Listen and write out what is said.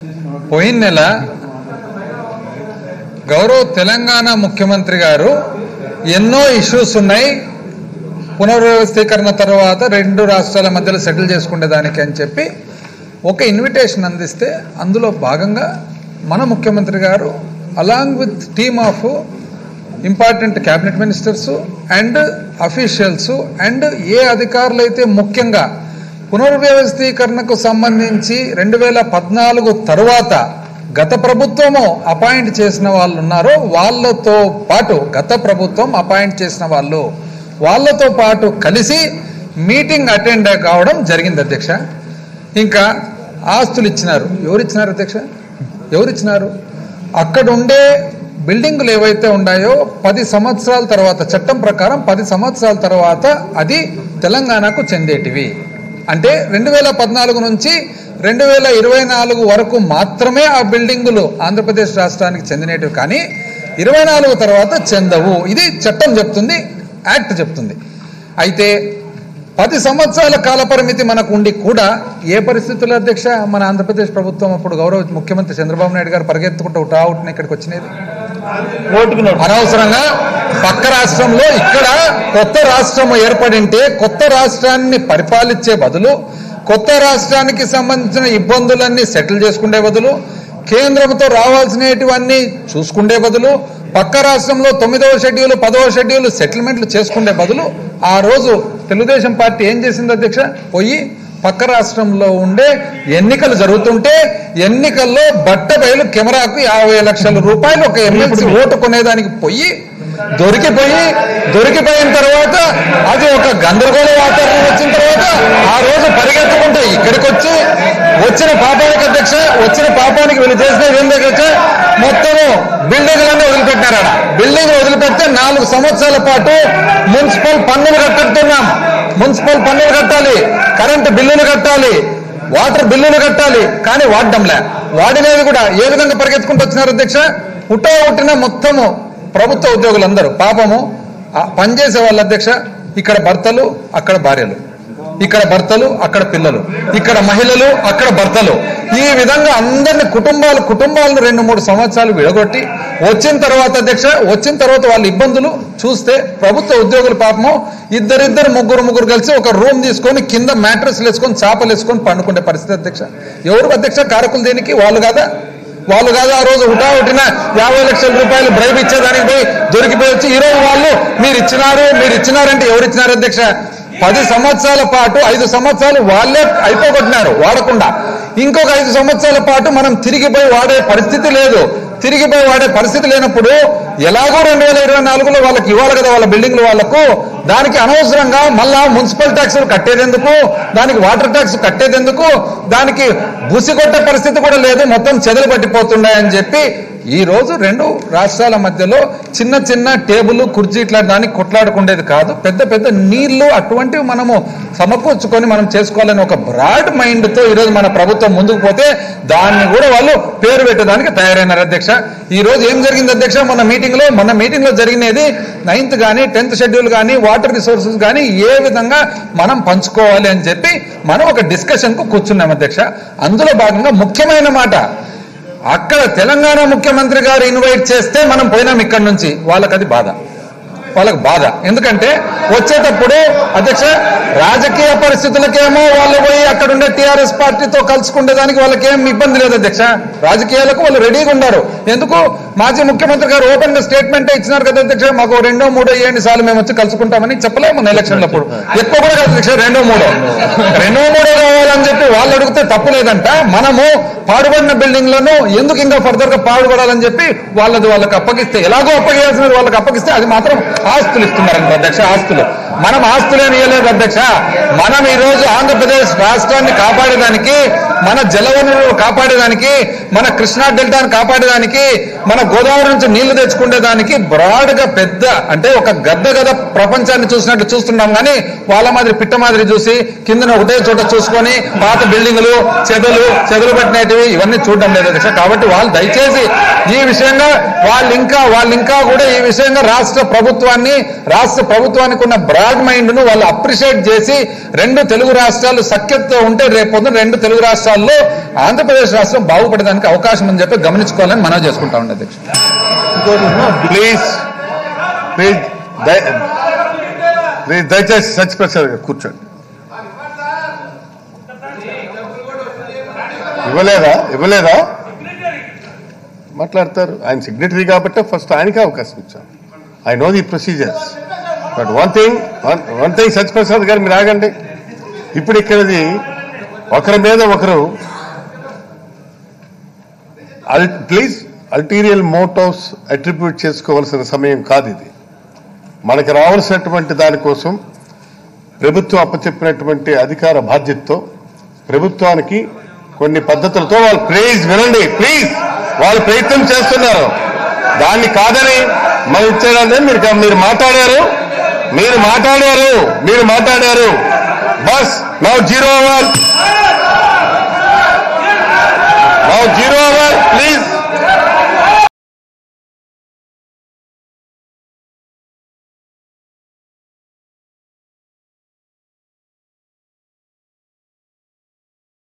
పోయిన నెల గౌరవ తెలంగాణ ముఖ్యమంత్రి గారు ఎన్నో ఇష్యూస్ ఉన్నాయి పునర్వ్యవస్థీకరణ తర్వాత రెండు రాష్ట్రాల మధ్యలో సెటిల్ చేసుకునేదానికి అని చెప్పి ఒక ఇన్విటేషన్ అందిస్తే అందులో భాగంగా మన ముఖ్యమంత్రి గారు along with team of important cabinet ministers and officials and ఏ అధికారులు అయితే ముఖ్యంగా పునర్వ్యవస్థీకరణకు సంబంధించి రెండు వేల పద్నాలుగు తరువాత గత ప్రభుత్వము అపాయింట్ చేసిన వాళ్ళు ఉన్నారో వాళ్ళతో పాటు గత ప్రభుత్వం అపాయింట్ చేసిన వాళ్ళు వాళ్ళతో పాటు కలిసి మీటింగ్ అటెండ్ కావడం జరిగింది అధ్యక్ష ఇంకా ఆస్తులు ఇచ్చినారు ఎవరు ఇచ్చినారు అధ్యక్ష ఎవరు ఇచ్చినారు అక్కడ ఉండే బిల్డింగులు ఏవైతే ఉన్నాయో పది సంవత్సరాల తర్వాత చట్టం ప్రకారం పది సంవత్సరాల తర్వాత అది తెలంగాణకు చెందేటివి అంటే రెండు వేల పద్నాలుగు నుంచి రెండు వేల ఇరవై నాలుగు వరకు మాత్రమే ఆ బిల్డింగులు ఆంధ్రప్రదేశ్ రాష్ట్రానికి చెందినటివి కానీ ఇరవై నాలుగు తర్వాత చెందవు ఇది చట్టం చెప్తుంది యాక్ట్ చెప్తుంది అయితే పది సంవత్సరాల కాల పరిమితి మనకు ఉండి కూడా ఏ పరిస్థితుల్లో అధ్యక్ష మన ఆంధ్రప్రదేశ్ ప్రభుత్వం అప్పుడు గౌరవ ముఖ్యమంత్రి చంద్రబాబు నాయుడు గారు పరిగెత్తుకుంటూ ఉటావుట్ని ఇక్కడికి వచ్చినది ఓటుకు నోటు అనవసరంగా పక్క రాష్ట్రంలో ఇక్కడ కొత్త రాష్ట్రం ఏర్పడింటే కొత్త రాష్ట్రాన్ని పరిపాలించే బదులు కొత్త రాష్ట్రానికి సంబంధించిన ఇబ్బందులన్నీ సెటిల్ చేసుకునే బదులు కేంద్రంతో రావాల్సినటివన్నీ చూసుకుండే బదులు పక్క రాష్ట్రంలో తొమ్మిదవ షెడ్యూల్ పదవ షెడ్యూల్ సెటిల్మెంట్లు చేసుకునే బదులు ఆ రోజు తెలుగుదేశం పార్టీ ఏం చేసింది అధ్యక్ష పోయి పక్క రాష్ట్రంలో ఉండే ఎన్నికలు జరుగుతుంటే ఎన్నికల్లో బట్ట బయలు కెమెరాకు యాభై లక్షల రూపాయలు ఒక ఎమ్మెల్సీ ఓటు కొనేదానికి పోయి దొరికిపోయి దొరికిపోయిన తర్వాత అది ఒక గందరగోళ వాతావరణం వచ్చిన తర్వాత ఆ రోజు పరిగెత్తుకుంటూ ఇక్కడికి వచ్చి వచ్చిన పాపానికి అధ్యక్ష వచ్చిన పాపానికి వీళ్ళు చేసినది ఏం అధ్యక్ష మొత్తము బిల్డింగ్లన్నీ వదిలిపెట్టినారు ఆడ బిల్డింగ్ వదిలిపెడితే నాలుగు సంవత్సరాల పాటు మున్సిపల్ పన్నులు కట్టుతున్నాం మున్సిపల్ పన్నులు కట్టాలి కరెంటు బిల్లులు కట్టాలి వాటర్ బిల్లులు కట్టాలి కానీ వాడడంలే వాడినది కూడా ఏ విధంగా పరిగెత్తుకుంటూ వచ్చినారు అధ్యక్ష పుట్టా పుట్టిన మొత్తము ప్రభుత్వ ఉద్యోగులందరూ పాపము ఆ పనిచేసే వాళ్ళ అధ్యక్ష ఇక్కడ భర్తలు అక్కడ భార్యలు ఇక్కడ భర్తలు అక్కడ పిల్లలు ఇక్కడ మహిళలు అక్కడ భర్తలు ఈ విధంగా అందరిని కుటుంబాలు కుటుంబాలను రెండు మూడు సంవత్సరాలు విడగొట్టి వచ్చిన తర్వాత అధ్యక్ష వచ్చిన తర్వాత వాళ్ళ ఇబ్బందులు చూస్తే ప్రభుత్వ ఉద్యోగుల పాపము ఇద్దరిద్దరు ముగ్గురు ముగ్గురు కలిసి ఒక రూమ్ తీసుకొని కింద మ్యాట్రస్లు వేసుకొని చాపలు వేసుకొని పండుకునే పరిస్థితి అధ్యక్ష ఎవరు అధ్యక్ష కారకులు దేనికి వాళ్ళు కాదా వాళ్ళు కాదు ఆ రోజు హుటా హుటిన యాభై లక్షల రూపాయలు బ్రైబ్ ఇచ్చేదానికి పోయి దొరికిపోయి వచ్చి ఈ రోజు వాళ్ళు మీరు ఇచ్చినారు మీరు ఇచ్చినారంటే ఎవరు ఇచ్చినారు అధ్యక్ష పది సంవత్సరాల పాటు ఐదు సంవత్సరాలు వాళ్ళే అయిపోగొట్టినారు వాడకుండా ఇంకొక ఐదు సంవత్సరాల పాటు మనం తిరిగిపోయి వాడే పరిస్థితి లేదు తిరిగిపోయి వాడే పరిస్థితి లేనప్పుడు ఎలాగో రెండు వేల ఇరవై నాలుగులో వాళ్ళకి ఇవ్వాలి కదా వాళ్ళ బిల్డింగ్లు వాళ్ళకు దానికి అనవసరంగా మళ్ళా మున్సిపల్ ట్యాక్సులు కట్టేదెందుకు దానికి వాటర్ ట్యాక్స్ కట్టేదెందుకు దానికి బుసి కొట్టే పరిస్థితి కూడా లేదు మొత్తం చెదలు పట్టిపోతున్నాయని చెప్పి ఈ రోజు రెండు రాష్ట్రాల మధ్యలో చిన్న చిన్న టేబుల్ కుర్చీ ఇట్లా దానికి కొట్లాడుకుండేది కాదు పెద్ద పెద్ద నీళ్లు అటువంటివి మనము సమకూర్చుకొని మనం చేసుకోవాలని ఒక బ్రాడ్ మైండ్ తో ఈరోజు మన ప్రభుత్వం ముందుకు పోతే దాన్ని కూడా వాళ్ళు పేరు పెట్టడానికి తయారైనారు అధ్యక్ష ఈ రోజు ఏం జరిగింది అధ్యక్ష మన మీటింగ్ లో మన మీటింగ్ లో జరిగినది నైన్త్ కానీ టెన్త్ షెడ్యూల్ కానీ వాటర్ రిసోర్సెస్ కానీ ఏ విధంగా మనం పంచుకోవాలి అని చెప్పి మనం ఒక డిస్కషన్ కు కూర్చున్నాం అధ్యక్ష అందులో భాగంగా ముఖ్యమైన మాట అక్కడ తెలంగాణ ముఖ్యమంత్రి గారు ఇన్వైట్ చేస్తే మనం పోయినాం ఇక్కడి నుంచి వాళ్ళకి అది బాధ వాళ్ళకి బాధ ఎందుకంటే వచ్చేటప్పుడు అధ్యక్ష రాజకీయ పరిస్థితులకేమో వాళ్ళు పోయి అక్కడ ఉండే టీఆర్ఎస్ పార్టీతో కలుసుకునేదానికి వాళ్ళకి ఏం ఇబ్బంది లేదు అధ్యక్ష రాజకీయాలకు వాళ్ళు రెడీగా ఉన్నారు ఎందుకు మాజీ ముఖ్యమంత్రి గారు ఓపెన్ గా స్టేట్మెంట్ ఇచ్చినారు కదా అధ్యక్ష మాకు రెండో మూడో ఏడు సార్లు మేము వచ్చి కలుసుకుంటామని చెప్పలేము మన ఎలక్షన్లప్పుడు ఎక్కువ కూడా కాదు అధ్యక్ష రెండో మూడో రెండో మూడో కావాలని చెప్పి వాళ్ళు అడిగితే తప్పు లేదంట మనము పాడుబడిన బిల్డింగ్లను ఎందుకు ఇంకా ఫర్దర్ గా పాడుపడాలని చెప్పి వాళ్ళది వాళ్ళకి అప్పగిస్తే ఎలాగో అప్పగేయాల్సినది వాళ్ళకి అప్పగిస్తే అది మాత్రం ఆస్తులు ఇస్తున్నారంట అధ్యక్ష ఆస్తులు మనం ఆస్తులేని ఇవ్వలేదు అధ్యక్ష మనం ఈ రోజు ఆంధ్రప్రదేశ్ రాష్ట్రాన్ని కాపాడేదానికి మన జల వనరులు కాపాడేదానికి మన కృష్ణా డెల్టాను కాపాడేదానికి మన గోదావరి నుంచి నీళ్లు తెచ్చుకునేదానికి బ్రాడ్ గా పెద్ద అంటే ఒక గద్ద గద ప్రపంచాన్ని చూసినట్టు చూస్తున్నాం కానీ వాళ్ళ మాదిరి పిట్ట మాదిరి చూసి కిందన ఒకటే చోట చూసుకొని పాత బిల్డింగులు చెదలు చెదలు పట్టినటివి ఇవన్నీ చూడడం లేదు అధ్యక్ష కాబట్టి వాళ్ళు దయచేసి ఈ విషయంగా వాళ్ళు ఇంకా వాళ్ళు ఇంకా కూడా ఈ విషయంగా రాష్ట్ర ప్రభుత్వాన్ని రాష్ట్ర ప్రభుత్వానికి ఉన్న బ్రాడ్ బ్రాడ్ మైండ్ ను వాళ్ళు అప్రిషియేట్ చేసి రెండు తెలుగు రాష్ట్రాలు సఖ్యతతో ఉంటే రేపు పొద్దున రెండు తెలుగు రాష్ట్రాల్లో ఆంధ్రప్రదేశ్ రాష్ట్రం బాగుపడడానికి అవకాశం అని చెప్పి గమనించుకోవాలని మనం చేసుకుంటా ఉండే అధ్యక్ష ప్లీజ్ ప్లీజ్ దయ- ప్లీజ్ దయచేసి సత్యప్రసాద్ గారు కూర్చోండి ఇవ్వలేదా ఇవ్వలేదా మాట్లాడతారు ఆయన సిగ్నేటరీ కాబట్టి ఫస్ట్ ఆయనకే అవకాశం ఇచ్చాను I know the procedures but one thing one thing Satyaprasad గారు మీరు ఆగండి ఇప్పుడు ఇక్కడది ఒకరి మీద ఒకరు అల్ ప్లీజ్ అల్టీరియల్ మోటోస్ అట్రిబ్యూట్ చేసుకోవాల్సిన సమయం కాదు ఇది మనకి రావాల్సినటువంటి దానికోసం ప్రభుత్వం అప్పచెప్పినటువంటి అధికార బాధ్యతతో ప్రభుత్వానికి కొన్ని పద్ధతులతో వాళ్ళు ప్లీజ్ వినండి ప్లీజ్ వాళ్ళు ప్రయత్నం చేస్తున్నారు దాన్ని కాదని మనం ఇచ్చేదంటే మీరు మీరు మాట్లాడారు మీరు మాట్లాడారు మీరు మాట్లాడారు bus now zero one now zero